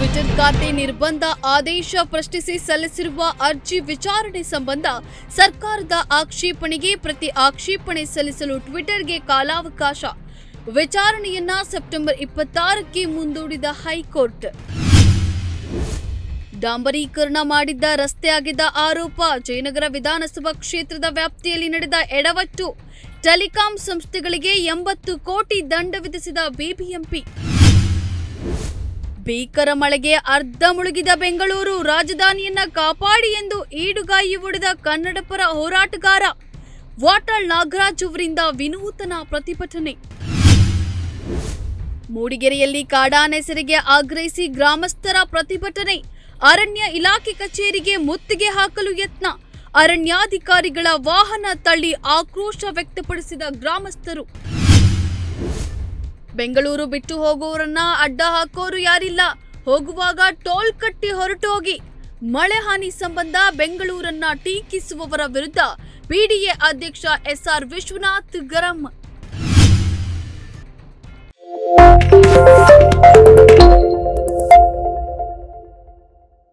Twitter ಖಾತೆ ನಿರ್ಬಂಧ ಆದೇಶ ಪ್ರಶ್ನಿಸಿ ಸಲ್ಲಿಸಿರುವ ಅರ್ಜಿ ವಿಚಾರಣೆ ಸಂಬಂಧ ಸರ್ಕಾರದ ಆಕ್ಷೇಪಣೆಗೆ ಪ್ರತಿ ಆಕ್ಷೇಪಣೆ ಸಲ್ಲಿಸಲು ಟ್ವಿಟರ್ಗೆ ಕಾಲಾವಕಾಶ ವಿಚಾರಣೆಯನ್ನ ಸೆಪ್ಟೆಂಬರ್ ಇಪ್ಪತ್ತಾರಕ್ಕೆ ಮುಂದೂಡಿದ ಹೈಕೋರ್ಟ್ ಡಾಂಬರೀಕರಣ ಮಾಡಿದ್ದ ರಸ್ತೆ ಆಗಿದ್ದ ಆರೋಪ ಜಯನಗರ ವಿಧಾನಸಭಾ ಕ್ಷೇತ್ರದ ವ್ಯಾಪ್ತಿಯಲ್ಲಿ ನಡೆದ ಎಡವಟ್ಟು ಟೆಲಿಕಾಂ ಸಂಸ್ಥೆಗಳಿಗೆ ಎಂಬತ್ತು ಕೋಟಿ ದಂಡ ವಿಧಿಸಿದ ಬಿಬಿಎಂಪಿ ಭೀಕರ ಮಳೆಗೆ ಅರ್ಧ ಮುಳುಗಿದ ಬೆಂಗಳೂರು ರಾಜಧಾನಿಯನ್ನ ಕಾಪಾಡಿ ಎಂದು ಈಡುಗಾಯಿ ಹೊಡೆದ ಕನ್ನಡಪರ ಹೋರಾಟಗಾರ ವಾಟಾಳ್ ನಾಗರಾಜ್ ಅವರಿಂದ ವಿನೂತನ ಪ್ರತಿಭಟನೆ ಮೂಡಿಗೆರೆಯಲ್ಲಿ ಕಾಡಾನೆಸರಿಗೆ ಆಗ್ರಹಿಸಿ ಗ್ರಾಮಸ್ಥರ ಪ್ರತಿಭಟನೆ ಅರಣ್ಯ ಇಲಾಖೆ ಕಚೇರಿಗೆ ಮುತ್ತಿಗೆ ಹಾಕಲು ಯತ್ನ ಅರಣ್ಯಾಧಿಕಾರಿಗಳ ವಾಹನ ತಳ್ಳಿ ಆಕ್ರೋಶ ವ್ಯಕ್ತಪಡಿಸಿದ ಗ್ರಾಮಸ್ಥರು ಬೆಂಗಳೂರು ಬಿಟ್ಟು ಹೋಗುವವರನ್ನ ಅಡ್ಡ ಹಾಕೋರು ಯಾರಿಲ್ಲ ಹೋಗುವಾಗ ಟೋಲ್ ಕಟ್ಟಿ ಹೊರಟೋಗಿ ಮಳೆ ಹಾನಿ ಸಂಬಂಧ ಬೆಂಗಳೂರನ್ನ ಟೀಕಿಸುವವರ ವಿರುದ್ಧ ಬಿಡಿಎ ಅಧ್ಯಕ್ಷ ಎಸ್ಆರ್ ವಿಶ್ವನಾಥ್ ಗರಂ